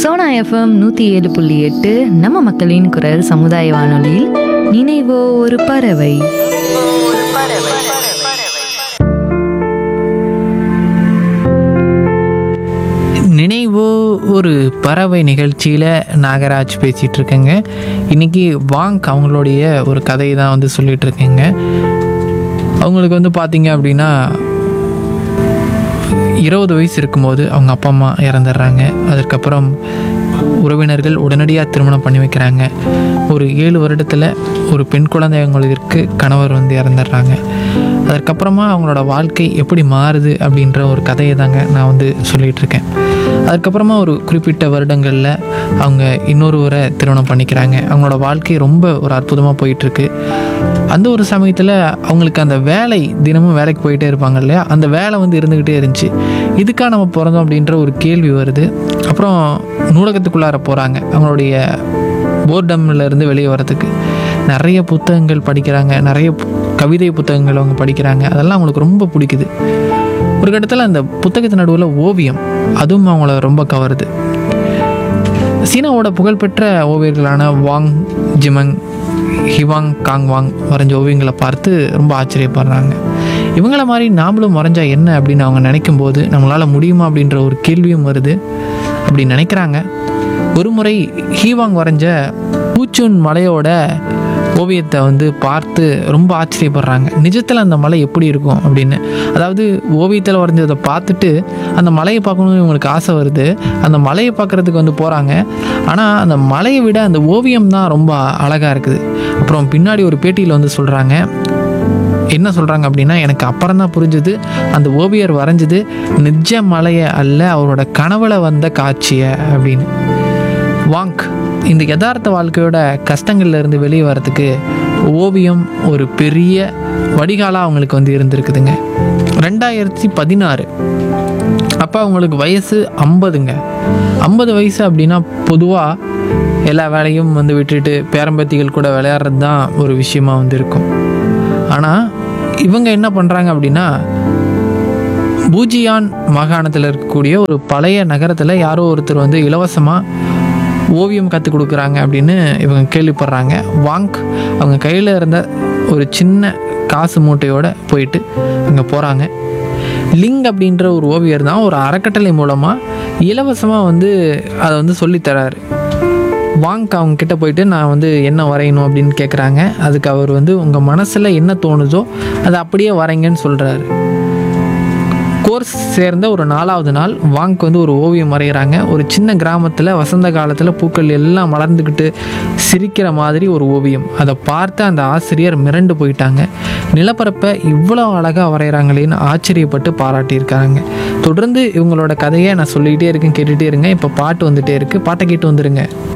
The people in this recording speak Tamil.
சோனா எஃப்எம் நூற்றி ஏழு புள்ளி எட்டு நம்ம மக்களின் குரல் சமுதாய வானொலியில் நினைவோ ஒரு பறவை நினைவோ ஒரு பறவை நிகழ்ச்சியில் நாகராஜ் பேசிகிட்டு இருக்கேங்க இன்றைக்கி வாங்க் அவங்களுடைய ஒரு கதையை தான் வந்து சொல்லிகிட்டு இருக்கேங்க அவங்களுக்கு வந்து பார்த்தீங்க அப்படின்னா இருபது வயசு இருக்கும்போது அவங்க அப்பா அம்மா இறந்துடுறாங்க அதுக்கப்புறம் உறவினர்கள் உடனடியாக திருமணம் பண்ணி வைக்கிறாங்க ஒரு ஏழு வருடத்தில் ஒரு பெண் குழந்தை அவங்களுக்கு கணவர் வந்து இறந்துடுறாங்க அதற்கப்புறமா அவங்களோட வாழ்க்கை எப்படி மாறுது அப்படின்ற ஒரு கதையை தாங்க நான் வந்து சொல்லிகிட்டு இருக்கேன் அதுக்கப்புறமா ஒரு குறிப்பிட்ட வருடங்களில் அவங்க இன்னொருவரை திருமணம் பண்ணிக்கிறாங்க அவங்களோட வாழ்க்கை ரொம்ப ஒரு அற்புதமாக போயிட்டுருக்கு அந்த ஒரு சமயத்தில் அவங்களுக்கு அந்த வேலை தினமும் வேலைக்கு போயிட்டே இருப்பாங்க இல்லையா அந்த வேலை வந்து இருந்துக்கிட்டே இருந்துச்சு இதுக்காக நம்ம பிறந்தோம் அப்படின்ற ஒரு கேள்வி வருது அப்புறம் நூலகத்துக்குள்ளார போகிறாங்க அவங்களுடைய போர்டம்ல இருந்து வெளியே வரதுக்கு நிறைய புத்தகங்கள் படிக்கிறாங்க நிறைய பு- கவிதை புத்தகங்கள் அவங்க படிக்கிறாங்க அதெல்லாம் அவங்களுக்கு ரொம்ப பிடிக்குது ஒரு கட்டத்தில் அந்த புத்தகத்து நடுவில் ஓவியம் அதுவும் அவங்கள ரொம்ப கவருது சீனாவோட புகழ்பெற்ற ஓவியர்களான வாங் ஜிமங் ஹிவாங் காங் வாங் வரைஞ்ச ஓவியங்களை பார்த்து ரொம்ப ஆச்சரியப்படுறாங்க இவங்கள மாதிரி நாமளும் வரைஞ்சா என்ன அப்படின்னு அவங்க நினைக்கும் போது நம்மளால் முடியுமா அப்படின்ற ஒரு கேள்வியும் வருது அப்படி நினைக்கிறாங்க ஒரு முறை ஹீவாங் வரைஞ்ச பூச்சூன் மலையோட ஓவியத்தை வந்து பார்த்து ரொம்ப ஆச்சரியப்படுறாங்க நிஜத்தில் அந்த மலை எப்படி இருக்கும் அப்படின்னு அதாவது ஓவியத்தில் வரைஞ்சதை பார்த்துட்டு அந்த மலையை பார்க்கணும்னு இவங்களுக்கு ஆசை வருது அந்த மலையை பார்க்குறதுக்கு வந்து போகிறாங்க ஆனால் அந்த மலையை விட அந்த ஓவியம் தான் ரொம்ப அழகாக இருக்குது அப்புறம் பின்னாடி ஒரு பேட்டியில் வந்து சொல்கிறாங்க என்ன சொல்கிறாங்க அப்படின்னா எனக்கு அப்புறம் தான் புரிஞ்சுது அந்த ஓவியர் வரைஞ்சது நிஜ மலையை அல்ல அவரோட கனவுல வந்த காட்சியை அப்படின்னு வாங்க் இந்த யதார்த்த வாழ்க்கையோட கஷ்டங்கள்ல இருந்து வெளியே வரதுக்கு ஓவியம் ஒரு பெரிய வடிகாலாக அவங்களுக்கு வந்து இருந்திருக்குதுங்க ரெண்டாயிரத்தி பதினாறு அப்போ அவங்களுக்கு வயசு ஐம்பதுங்க ஐம்பது வயசு அப்படின்னா பொதுவாக எல்லா வேலையும் வந்து விட்டுட்டு பேரம்பத்திகள் கூட விளையாடுறது தான் ஒரு விஷயமா வந்து இருக்கும் ஆனால் இவங்க என்ன பண்ணுறாங்க அப்படின்னா பூஜியான் மாகாணத்தில் இருக்கக்கூடிய ஒரு பழைய நகரத்தில் யாரோ ஒருத்தர் வந்து இலவசமாக ஓவியம் கற்றுக் கொடுக்குறாங்க அப்படின்னு இவங்க கேள்விப்படுறாங்க வாங்க் அவங்க கையில் இருந்த ஒரு சின்ன காசு மூட்டையோட போயிட்டு அங்கே போகிறாங்க லிங் அப்படின்ற ஒரு ஓவியர் தான் ஒரு அறக்கட்டளை மூலமாக இலவசமாக வந்து அதை வந்து சொல்லித்தராரு வாங்க அவங்க கிட்ட போயிட்டு நான் வந்து என்ன வரையணும் அப்படின்னு கேட்குறாங்க அதுக்கு அவர் வந்து உங்கள் மனசில் என்ன தோணுதோ அதை அப்படியே வரைங்கன்னு சொல்கிறாரு கோர்ஸ் சேர்ந்த ஒரு நாலாவது நாள் வாங்க் வந்து ஒரு ஓவியம் வரைகிறாங்க ஒரு சின்ன கிராமத்தில் வசந்த காலத்தில் பூக்கள் எல்லாம் மலர்ந்துக்கிட்டு சிரிக்கிற மாதிரி ஒரு ஓவியம் அதை பார்த்து அந்த ஆசிரியர் மிரண்டு போயிட்டாங்க நிலப்பரப்பை இவ்வளோ அழகாக வரைகிறாங்களேன்னு ஆச்சரியப்பட்டு பாராட்டியிருக்காங்க தொடர்ந்து இவங்களோட கதையை நான் சொல்லிக்கிட்டே இருக்கேன் கேட்டுகிட்டே இருங்க இப்போ பாட்டு வந்துட்டே இருக்குது பாட்டை கேட்டு வந்துருங்க